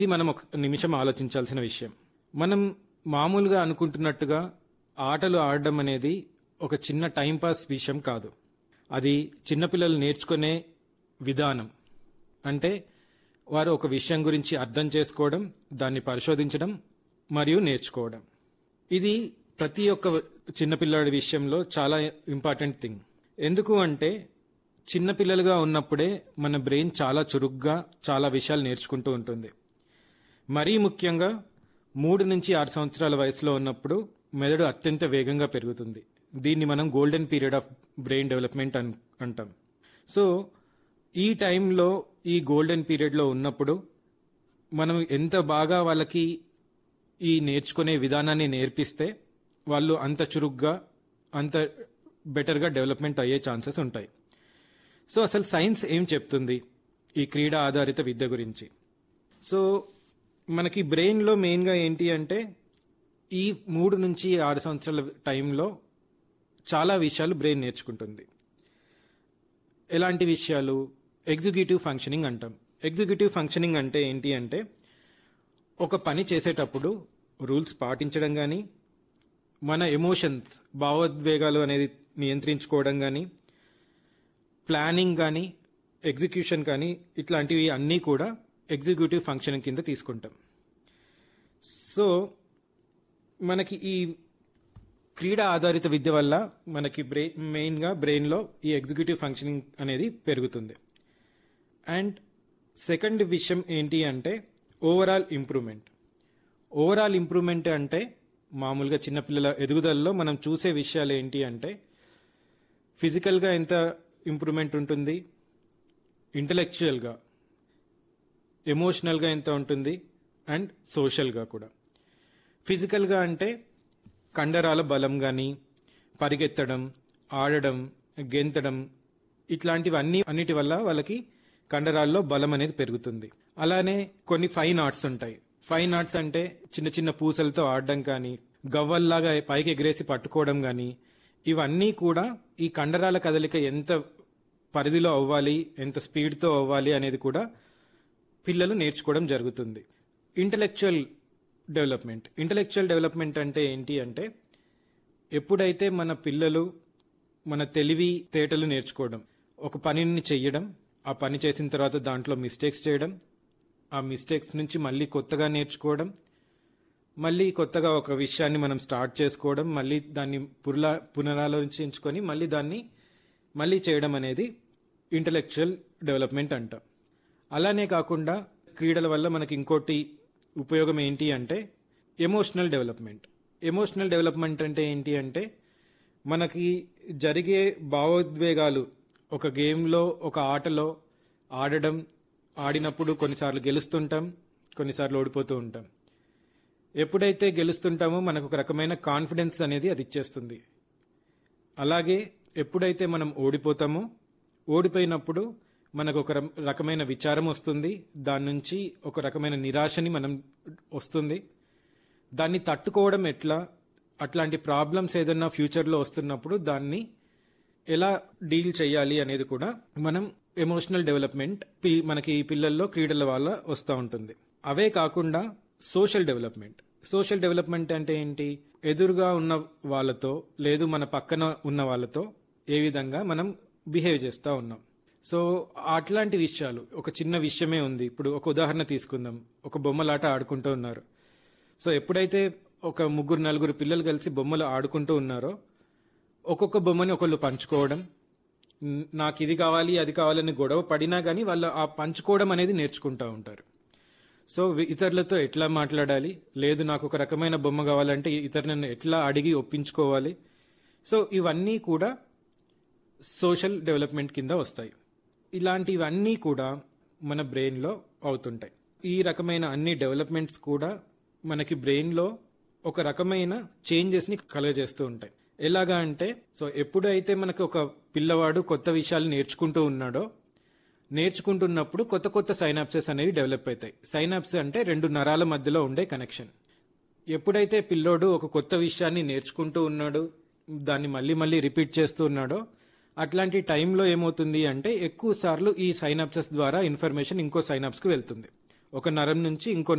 ఇది మనం ఒక నిమిషం ఆలోచించాల్సిన విషయం మనం మామూలుగా అనుకుంటున్నట్టుగా ఆటలు ఆడడం అనేది ఒక చిన్న టైంపాస్ విషయం కాదు అది చిన్నపిల్లలు నేర్చుకునే విధానం అంటే వారు ఒక విషయం గురించి అర్థం చేసుకోవడం దాన్ని పరిశోధించడం మరియు నేర్చుకోవడం ఇది ప్రతి ఒక్క చిన్నపిల్లాడి విషయంలో చాలా ఇంపార్టెంట్ థింగ్ ఎందుకు అంటే చిన్నపిల్లలుగా ఉన్నప్పుడే మన బ్రెయిన్ చాలా చురుగ్గా చాలా విషయాలు నేర్చుకుంటూ ఉంటుంది మరీ ముఖ్యంగా మూడు నుంచి ఆరు సంవత్సరాల వయసులో ఉన్నప్పుడు మెదడు అత్యంత వేగంగా పెరుగుతుంది దీన్ని మనం golden period of brain development అన్ అంటాం సో ఈ టైంలో ఈ గోల్డెన్ పీరియడ్లో ఉన్నప్పుడు మనం ఎంత బాగా వాళ్ళకి ఈ నేర్చుకునే విధానాన్ని నేర్పిస్తే వాళ్ళు అంత చురుగ్గా అంత బెటర్గా డెవలప్మెంట్ అయ్యే ఛాన్సెస్ ఉంటాయి సో అసలు సైన్స్ ఏం చెప్తుంది ఈ క్రీడా ఆధారిత విద్య గురించి సో మనకి బ్రెయిన్లో మెయిన్గా ఏంటి అంటే ఈ మూడు నుంచి ఆరు సంవత్సరాల టైంలో చాలా విషయాలు బ్రెయిన్ నేర్చుకుంటుంది ఎలాంటి విషయాలు ఎగ్జిక్యూటివ్ ఫంక్షనింగ్ అంటాం ఎగ్జిక్యూటివ్ ఫంక్షనింగ్ అంటే ఏంటి అంటే ఒక పని చేసేటప్పుడు రూల్స్ పాటించడం కానీ మన ఎమోషన్స్ భావోద్వేగాలు అనేది నియంత్రించుకోవడం కానీ ప్లానింగ్ కానీ ఎగ్జిక్యూషన్ కానీ ఇట్లాంటివి అన్నీ కూడా ఎగ్జిక్యూటివ్ ఫంక్షన్ కింద తీసుకుంటాం సో మనకి ఈ క్రీడా ఆధారిత విద్య వల్ల మనకి బ్రెయి మెయిన్గా బ్రెయిన్లో ఈ ఎగ్జిక్యూటివ్ ఫంక్షనింగ్ అనేది పెరుగుతుంది అండ్ సెకండ్ విషయం ఏంటి అంటే ఓవరాల్ ఇంప్రూవ్మెంట్ ఓవరాల్ ఇంప్రూవ్మెంట్ అంటే మామూలుగా చిన్నపిల్లల ఎదుగుదలలో మనం చూసే విషయాలు ఏంటి అంటే ఫిజికల్గా ఎంత ఇంప్రూవ్మెంట్ ఉంటుంది ఇంటలెక్చువల్గా ఎమోషనల్గా ఎంత ఉంటుంది అండ్ సోషల్గా కూడా ఫిజికల్గా అంటే కండరాల బలం కానీ పరిగెత్తడం ఆడడం గెంతడం ఇట్లాంటివన్నీ అన్నిటి వల్ల వాళ్ళకి కండరాల్లో బలం అనేది పెరుగుతుంది అలానే కొన్ని ఫైన్ ఆర్ట్స్ ఉంటాయి ఫైన్ ఆర్ట్స్ అంటే చిన్న చిన్న పూసలతో ఆడడం కానీ గవ్వల్లాగా పైకి ఎగిరేసి పట్టుకోవడం కానీ ఇవన్నీ కూడా ఈ కండరాల కదలిక ఎంత పరిధిలో అవ్వాలి ఎంత స్పీడ్తో అవ్వాలి అనేది కూడా పిల్లలు నేర్చుకోవడం జరుగుతుంది ఇంటలెక్చువల్ డెవలప్మెంట్ ఇంటలెక్చువల్ డెవలప్మెంట్ అంటే ఏంటి అంటే ఎప్పుడైతే మన పిల్లలు మన తెలివి తేటలు నేర్చుకోవడం ఒక పనిని చెయ్యడం ఆ పని చేసిన తర్వాత దాంట్లో మిస్టేక్స్ చేయడం ఆ మిస్టేక్స్ నుంచి మళ్ళీ కొత్తగా నేర్చుకోవడం మళ్ళీ కొత్తగా ఒక విషయాన్ని మనం స్టార్ట్ చేసుకోవడం మళ్ళీ దాన్ని పునరా పునరాలోచించుకొని మళ్ళీ దాన్ని మళ్ళీ చేయడం అనేది ఇంటలెక్చువల్ డెవలప్మెంట్ అంటాం అలానే కాకుండా క్రీడల వల్ల మనకి ఇంకోటి ఉపయోగం ఏంటి అంటే ఎమోషనల్ డెవలప్మెంట్ ఎమోషనల్ డెవలప్మెంట్ అంటే ఏంటి అంటే మనకి జరిగే భావోద్వేగాలు ఒక గేమ్లో ఒక ఆటలో ఆడడం ఆడినప్పుడు కొన్నిసార్లు గెలుస్తుంటాం కొన్నిసార్లు ఓడిపోతూ ఉంటాం ఎప్పుడైతే గెలుస్తుంటామో మనకు ఒక రకమైన కాన్ఫిడెన్స్ అనేది అది ఇచ్చేస్తుంది అలాగే ఎప్పుడైతే మనం ఓడిపోతామో ఓడిపోయినప్పుడు మనకు ఒక రకమైన విచారం వస్తుంది దాని నుంచి ఒక రకమైన నిరాశని మనం వస్తుంది దాన్ని తట్టుకోవడం ఎట్లా అట్లాంటి ప్రాబ్లమ్స్ ఏదన్నా ఫ్యూచర్లో వస్తున్నప్పుడు దాన్ని ఎలా డీల్ చేయాలి అనేది కూడా మనం ఎమోషనల్ డెవలప్మెంట్ మనకి ఈ పిల్లల్లో క్రీడల వల్ల వస్తూ ఉంటుంది అవే కాకుండా సోషల్ డెవలప్మెంట్ సోషల్ డెవలప్మెంట్ అంటే ఏంటి ఎదురుగా ఉన్న వాళ్ళతో లేదు మన పక్కన ఉన్న వాళ్ళతో ఏ విధంగా మనం బిహేవ్ చేస్తూ ఉన్నాం సో అట్లాంటి విషయాలు ఒక చిన్న విషయమే ఉంది ఇప్పుడు ఒక ఉదాహరణ తీసుకుందాం ఒక బొమ్మలాట ఆడుకుంటూ ఉన్నారు సో ఎప్పుడైతే ఒక ముగ్గురు నలుగురు పిల్లలు కలిసి బొమ్మలు ఆడుకుంటూ ఉన్నారో ఒక్కొక్క బొమ్మని ఒకళ్ళు పంచుకోవడం నాకు ఇది కావాలి అది కావాలని గొడవ పడినా కానీ వాళ్ళు ఆ పంచుకోవడం అనేది నేర్చుకుంటూ ఉంటారు సో ఇతరులతో ఎట్లా మాట్లాడాలి లేదు నాకు ఒక రకమైన బొమ్మ కావాలంటే ఇతరులను ఎట్లా అడిగి ఒప్పించుకోవాలి సో ఇవన్నీ కూడా సోషల్ డెవలప్మెంట్ కింద వస్తాయి ఇలాంటివన్నీ కూడా మన బ్రెయిన్లో అవుతుంటాయి ఈ రకమైన అన్ని డెవలప్మెంట్స్ కూడా మనకి బ్రెయిన్లో ఒక రకమైన చేంజెస్ని కలగజేస్తూ ఉంటాయి ఎలాగా అంటే సో ఎప్పుడైతే మనకు ఒక పిల్లవాడు కొత్త విషయాలు నేర్చుకుంటూ ఉన్నాడో నేర్చుకుంటున్నప్పుడు కొత్త కొత్త సైనాప్సెస్ అనేవి డెవలప్ అవుతాయి సైనాప్స్ అంటే రెండు నరాల మధ్యలో ఉండే కనెక్షన్ ఎప్పుడైతే పిల్లోడు ఒక కొత్త విషయాన్ని నేర్చుకుంటూ ఉన్నాడు దాన్ని మళ్ళీ మళ్ళీ రిపీట్ చేస్తూ ఉన్నాడో అట్లాంటి టైంలో ఏమవుతుంది అంటే ఎక్కువ సార్లు ఈ సైనాప్సెస్ ద్వారా ఇన్ఫర్మేషన్ ఇంకో సైనాప్స్కి వెళ్తుంది ఒక నరం నుంచి ఇంకో